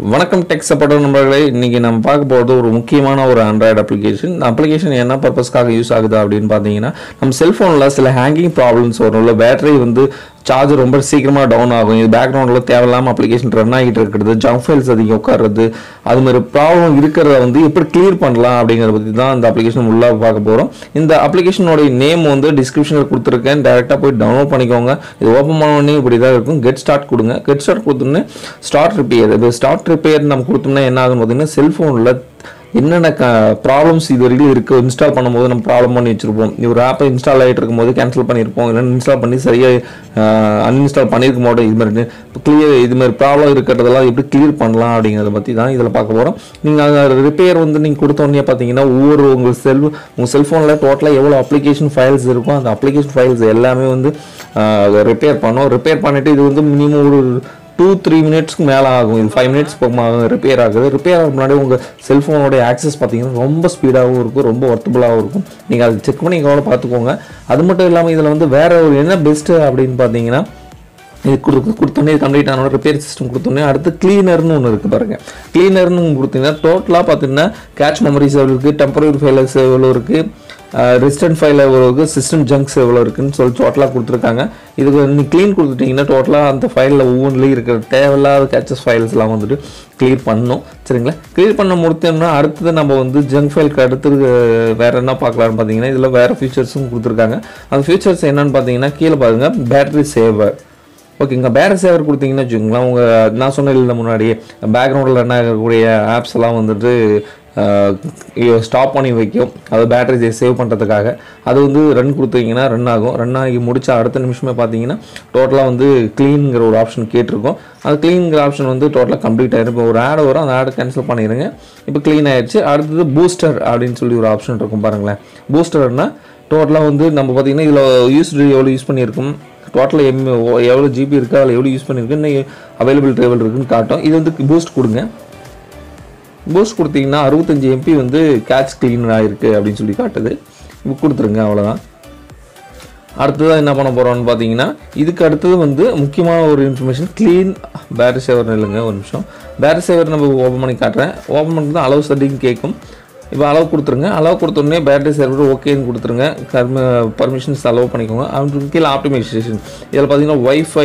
வணக்கம் tech support நண்பர்களே இன்னைக்கு நம்ம பார்க்க போகிறது ஒரு முக்கியமான ஒரு ஆண்ட்ராய்டு அப்ளிகேஷன் இந்த அப்ளிகேஷன் என்ன பர்பஸ்க்காக யூஸ் ஆகுது அப்படின்னு பார்த்தீங்கன்னா நம்ம செல்ஃபோனில் சில ஹேங்கிங் ப்ராப்ளம்ஸ் வரும் இல்லை பேட்டரி வந்து சார்ஜ் ரொம்ப சீக்கிரமாக டவுன் ஆகும் இது பேக்ரவுண்டில் தேவையில்லாமல் அப்ளிகேஷன் ரன் ஆகிட்டு இருக்கிறது ஜங்க் ஃபைல்ஸ் அதிகம் உட்காருறது அது மாதிரி ப்ராப்ளம் இருக்கிறத வந்து எப்படி கிளியர் பண்ணலாம் அப்படிங்கிறத பற்றி தான் இந்த அப்ளிகேஷன் உள்ளாக பார்க்க போகிறோம் இந்த அப்ளிகேஷனோட நேம் வந்து டிஸ்கிரிப்ஷனில் கொடுத்துருக்கேன் டேரெக்டாக போய் டவுன்லோட் பண்ணிக்கோங்க இது ஓப்பன் பண்ண உடனே இப்படி தான் இருக்கும் கெட் ஸ்டார்ட் கொடுங்க கெட் ஸ்டார்ட் கொடுத்தோன்னே ஸ்டார்ட் ரிப்பேர் இது ஸ்டார்ட் ரிப்பேர் நம்ம கொடுத்தோம்னா என்ன ஆகும்னு பார்த்தீங்கன்னா செல்ஃபோனில் என்னென்ன க ப்ராப்ளம்ஸ் இது வரைக்கும் இருக்குது இன்ஸ்டால் பண்ணும்போது நம்ம ப்ராப்ளம் பண்ணி வச்சிருப்போம் ஒரு ஆப்பை இன்ஸ்டால் ஆகிட்டு இருக்கும்போது கேன்சல் பண்ணியிருப்போம் இல்லைன்னா இன்ஸ்டால் பண்ணி சரியாக அன்இன்ஸ்டால் பண்ணியிருக்க மாட்டோம் இது மாதிரி கிளியர் இது மாதிரி ப்ராப்ளம் இருக்கிறதெல்லாம் எப்படி கிளியர் பண்ணலாம் அப்படிங்கிறத பற்றி தான் இதில் பார்க்க போகிறோம் நீங்கள் ரிப்பேர் வந்து நீங்கள் கொடுத்தோன்னே பார்த்தீங்கன்னா ஒவ்வொரு உங்கள் செல் உங்கள் செல்ஃபோனில் டோட்டலாக எவ்வளோ அப்ளிகேஷன் ஃபைல்ஸ் இருக்கும் அந்த அப்ளிகேஷன் ஃபைல்ஸ் எல்லாமே வந்து ரிப்பேர் பண்ணோம் ரிப்பேர் பண்ணிவிட்டு இது வந்து மினிமம் ஒரு டூ த்ரீ மினிட்ஸ்க்கு மேலே ஆகும் இது ஃபைவ் மினிட்ஸ் ரிப்பேர் ஆகுது ரிப்பேர் ஆக முன்னாடி உங்கள் செல்ஃபோனோட ஆக்சஸ் பார்த்தீங்கன்னா ரொம்ப ஸ்பீடாகவும் இருக்கும் ரொம்ப ஒர்த்தபுளாகவும் இருக்கும் நீங்கள் அதை செக் பண்ணி கூட பார்த்துக்கோங்க அது மட்டும் இல்லாமல் இதில் வந்து வேற ஒரு என்ன பெஸ்ட்டு அப்படின்னு பார்த்தீங்கன்னா இது கொடுத்து கொடுத்தோன்னே கம்ப்ளீட் ஆனோட ரிப்பேர் சிஸ்டம் கொடுத்தோன்னே அடுத்து க்ளீனர்னு ஒன்று இருக்குது பாருங்க க்ளீனர்னு கொடுத்தீங்கன்னா டோட்டலாக பார்த்தீங்கன்னா கேட்ச் மெமரிஸ் எவ்வளோ இருக்குது டெம்பரரி ஃபைலர்ஸ் எவ்வளோ இருக்குது ரெசிஸ்டன்ட் ஃபைல் எவ்வளோ இருக்குது சிஸ்டம் ஜங்க்ஸ் எவ்வளோ இருக்குன்னு சொல்லி டோட்டலாக கொடுத்துருக்காங்க இதுக்கு நீங்கள் க்ளீன் கொடுத்துட்டிங்கன்னா டோட்டலாக அந்த ஃபைலில் ஒவ்வொன்றுலேயும் இருக்கிற தேவையில்லாத கேச்சஸ் ஃபைல்ஸ்லாம் வந்துட்டு க்ளியர் பண்ணணும் சரிங்களா க்ளியர் பண்ண முடித்தோம்னா அடுத்தது நம்ம வந்து ஜங்க் ஃபைலுக்கு அடுத்தது வேறு என்ன பார்க்கலான்னு பார்த்தீங்கன்னா இதில் வேறு ஃபீச்சர்ஸும் கொடுத்துருக்காங்க அந்த ஃபீச்சர்ஸ் என்னன்னு பார்த்தீங்கன்னா கீழே பாருங்கள் பேட்டரி சேவர் ஓகேங்க பேட்டரி சேவர் கொடுத்தீங்கன்னா வச்சுக்கோங்களேன் உங்கள் நான் சொன்னேன் இல்லை முன்னாடியே பேக்ரவுண்டில் என்ன இருக்கக்கூடிய ஆப்ஸ் எல்லாம் வந்துட்டு ஸ்டாப் பண்ணி வைக்கும் அது பேட்டரி சேவ் பண்ணுறதுக்காக அது வந்து ரன் கொடுத்தீங்கன்னா ரன் ஆகும் ரன் ஆகி முடிச்ச அடுத்த நிமிஷமே பார்த்தீங்கன்னா டோட்டலாக வந்து க்ளீனுங்கிற ஒரு ஆப்ஷன் கேட்டிருக்கோம் அது க்ளீனுங்கிற ஆப்ஷன் வந்து டோட்டலாக கம்ப்ளீட் ஆயிரும் இப்போ ஒரு ஆட் வரும் அந்த ஆடை கேன்சல் பண்ணிடுங்க இப்போ க்ளீன் ஆயிடுச்சு அடுத்தது பூஸ்டர் அப்படின்னு சொல்லி ஒரு ஆப்ஷன் இருக்கும் பாருங்களேன் பூஸ்டர்னா டோட்டலாக வந்து நம்ம பார்த்தீங்கன்னா இதில் யூஸ் எவ்வளோ யூஸ் பண்ணியிருக்கோம் டோட்டலாக எம் எவ்வளோ ஜிபி இருக்கா அதில் எவ்வளோ யூஸ் பண்ணியிருக்கு இன்னும் அவைலபிள் டேபிள் இருக்குன்னு காட்டும் இது வந்து பூஸ்ட் கொடுங்க பூஸ்ட் கொடுத்தீங்கன்னா அறுபத்தஞ்சி எம்பி வந்து கேட்ச் கிளீனர் ஆகிருக்கு அப்படின்னு சொல்லி காட்டுது இப்போ கொடுத்துருங்க அவ்வளோதான் அடுத்ததாக என்ன பண்ண போகிறோம்னு பார்த்தீங்கன்னா இதுக்கு அடுத்தது வந்து முக்கியமான ஒரு இன்ஃபர்மேஷன் க்ளீன் பேட்டரி சேவர் இல்லைங்க ஒரு நிமிஷம் பேட்டரி சேவர் நம்ம ஓப்பன் பண்ணி காட்டுறேன் ஓப்பன் பண்ணி அளவு செட்டிங் கேட்கும் இப்போ அளவு கொடுத்துருங்க அளவு கொடுத்தோடனே பேட்டரி சர்வர் ஓகேன்னு கொடுத்துருங்க கர்ம பர்மிஷன்ஸ் அலோவ் பண்ணிக்கோங்க அவங்களுக்கு கீழே ஆப்டிமைசேஷன் இதில் பார்த்தீங்கன்னா ஒய்ஃபை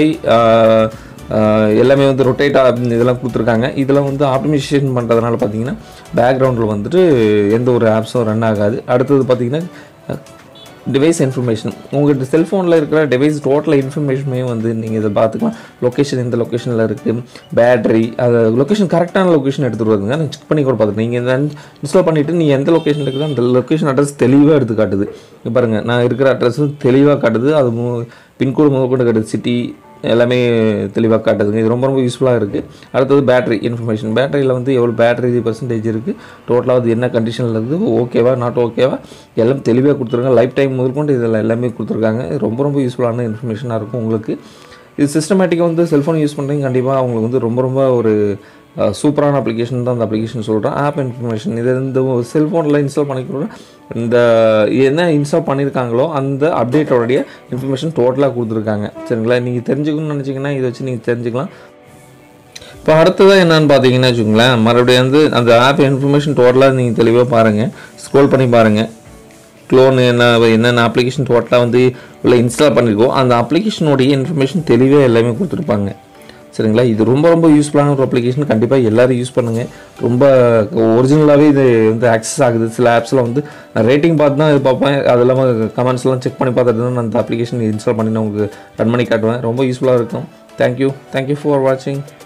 எல்லாமே வந்து ரொட்டேட் இதெல்லாம் கொடுத்துருக்காங்க இதில் வந்து ஆப்டிமைசேஷன் பண்ணுறதுனால பார்த்தீங்கன்னா பேக்ரவுண்டில் வந்துட்டு எந்த ஒரு ஆப்ஸும் ரன் ஆகாது அடுத்தது பார்த்தீங்கன்னா டிவைஸ் இன்ஃபர்மேஷன் உங்கள் செல்ஃபோனில் இருக்கிற டிவைஸ் டோட்டல் இன்ஃபர்மேஷனுமே வந்து நீங்கள் இதை பார்த்துக்கலாம் லொக்கேஷன் எந்த லொக்கேஷனில் இருக்குது பேட்டரி அது லொக்கேஷன் கரெக்டான லொக்கேஷன் எடுத்துகிட்டு வருதுங்க நான் செக் பண்ணி கூட பார்த்துட்டு நீங்கள் இந்த இன்ஸ்டால் பண்ணிவிட்டு நீங்கள் எந்த லொக்கேஷனில் இருக்கிற அந்த லொக்கேஷன் அட்ரஸ் தெளிவாக எடுத்து காட்டுது இங்க பாருங்கள் நான் இருக்கிற அட்ரஸ் தெளிவாக காட்டுது அது பின்கோடு முதற்கொண்டு காட்டுது சிட்டி எல்லாமே தெளிவாக காட்டுதுங்க இது ரொம்ப ரொம்ப யூஸ்ஃபுல்லாக இருக்குது அடுத்தது பேட்டரி இன்ஃபர்மேஷன் பேட்டரியில் வந்து எவ்வளோ பேட்டரி பர்சன்டேஜ் இருக்குது டோட்டலாக அது என்ன கண்டிஷனில் இருக்குது ஓகேவா நாட் ஓகேவா எல்லாம் தெளிவாக கொடுத்துருங்க லைஃப் டைம் முதற்கொண்டு இதில் எல்லாமே கொடுத்துருக்காங்க ரொம்ப ரொம்ப யூஸ்ஃபுல்லான இன்ஃபர்மேஷனாக இருக்கும் உங்களுக்கு இது சிஸ்டமேட்டிக்காக வந்து செல்ஃபோன் யூஸ் பண்ணுறீங்க கண்டிப்பாக அவங்களுக்கு வந்து ரொம்ப ரொம்ப ஒரு சூப்பரான அப்ளிகேஷன் தான் அந்த அப்ளிகேஷன் சொல்கிறேன் ஆப் இன்ஃபர்மேஷன் இது இந்த செல்ஃபோனில் இன்ஸ்டால் பண்ணிக்கிறோம் இந்த என்ன இன்ஸ்டால் பண்ணியிருக்காங்களோ அந்த அப்டேட்டோடைய இன்ஃபர்மேஷன் டோட்டலாக கொடுத்துருக்காங்க சரிங்களா நீங்கள் தெரிஞ்சுக்கணும்னு நினச்சிங்கன்னா இதை வச்சு நீங்கள் தெரிஞ்சுக்கலாம் இப்போ அடுத்ததாக என்னென்னு பார்த்தீங்கன்னா வச்சுக்கோங்களேன் மறுபடியும் வந்து அந்த ஆப் இன்ஃபர்மேஷன் டோட்டலாக நீங்கள் தெளிவாக பாருங்கள் ஸ்க்ரோல் பண்ணி பாருங்கள் க்ளோன் என்ன என்னென்ன அப்ளிகேஷன் டோட்டலாக வந்து உள்ள இன்ஸ்டால் பண்ணியிருக்கோம் அந்த அப்ளிகேஷனுடைய இன்ஃபர்மேஷன் தெளிவாக எல்லாமே கொடுத்துருப்பாங்க சரிங்களா இது ரொம்ப ரொம்ப யூஸ்ஃபுல்லான ஒரு அப்ளிகேஷன் கண்டிப்பாக எல்லோரும் யூஸ் பண்ணுங்கள் ரொம்ப ஒரிஜினலாகவே இது வந்து ஆக்சஸ் ஆகுது சில ஆப்ஸில் வந்து நான் ரேட்டிங் பார்த்து தான் இது பார்ப்பேன் அது இல்லாமல் கமெண்ட்ஸ்லாம் செக் பண்ணி பார்த்துட்டு தான் நான் அந்த அப்ளிகேஷன் இன்ஸ்டால் பண்ணி நான் உங்களுக்கு ரன் பண்ணி காட்டுவேன் ரொம்ப யூஸ்ஃபுல்லாக இருக்கும் தேங்க்யூ தேங்க்யூ ஃபார் வாட்சிங்